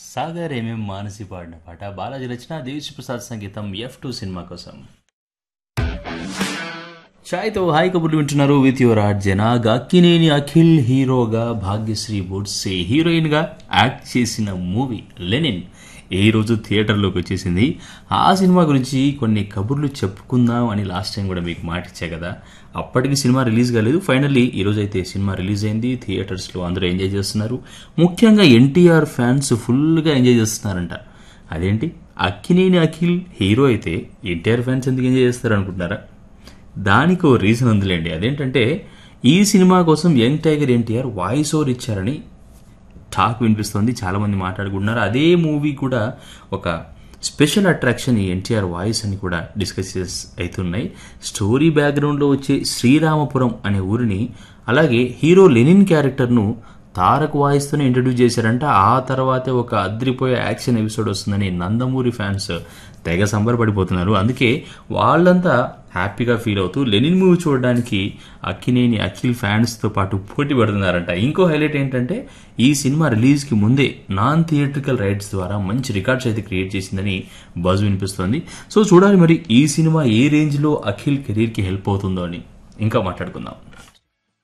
Sagar MM Manasi పాడిన పాట బాలాజీ రచన దేవిశ్రీ ప్రసాద్ సంగీతం ఎఫ్ టూ సినిమా కోసం ఛాయ్తో హాయ్ కబుర్లు వింటున్నారు విత్ యువర్ ఆర్ట్ జనాగ్ అక్కినేని అఖిల్ హీరోగా భాగ్యశ్రీ బుడ్సే హీరోయిన్గా యాక్ట్ చేసిన మూవీ లెనిన్ ఈ రోజు థియేటర్లోకి వచ్చేసింది ఆ సినిమా గురించి కొన్ని కబుర్లు చెప్పుకుందాం అని లాస్ట్ టైం కూడా మీకు మాట ఇచ్చా కదా అప్పటికి సినిమా రిలీజ్ కాలేదు ఫైనల్లీ ఈ రోజు అయితే సినిమా రిలీజ్ అయింది థియేటర్స్లో అందరూ ఎంజాయ్ చేస్తున్నారు ముఖ్యంగా ఎన్టీఆర్ ఫ్యాన్స్ ఫుల్గా ఎంజాయ్ చేస్తున్నారంట అదేంటి అక్కినేని అఖిల్ హీరో అయితే ఎన్టీఆర్ ఫ్యాన్స్ ఎందుకు ఎంజాయ్ చేస్తారు అనుకుంటున్నారా దానికి ఓ రీజన్ ఉందిలేండి అదేంటంటే ఈ సినిమా కోసం young tiger NTR voice over ఇచ్చారని టాక్ వినిపిస్తుంది చాలా మంది మాట్లాడుకుంటున్నారు అదే మూవీ కూడా ఒక స్పెషల్ అట్రాక్షన్ ఈ ఎన్టీఆర్ వాయిస్ అని కూడా డిస్కసెస్ అవుతున్నాయి స్టోరీ బ్యాక్గ్రౌండ్లో వచ్చే శ్రీరామపురం అనే ఊరిని అలాగే హీరో లెనిన్ క్యారెక్టర్ను తారక్ వాయిస్తోనే ఇంట్రడ్యూస్ చేశారంట ఆ తర్వాతే ఒక అద్రిపోయే యాక్షన్ ఎపిసోడ్ వస్తుందని నందమూరి ఫ్యాన్స్ తెగ సంబరపడిపోతున్నారు అందుకే వాళ్ళంతా హ్యాపీగా ఫీల్ అవుతూ లెనిన్ మూవీ చూడడానికి అక్కినేని అఖిల్ ఫ్యాన్స్తో పాటు పోటీ పడుతున్నారంట ఇంకో హైలైట్ ఏంటంటే ఈ సినిమా రిలీజ్కి ముందే నాన్ థియేట్రికల్ రైట్స్ ద్వారా మంచి రికార్డ్స్ అయితే క్రియేట్ చేసిందని బజ్ వినిపిస్తోంది సో చూడాలి మరి ఈ సినిమా ఏ రేంజ్లో అఖిల్ కెరీర్కి హెల్ప్ అవుతుందో అని ఇంకా మాట్లాడుకుందాం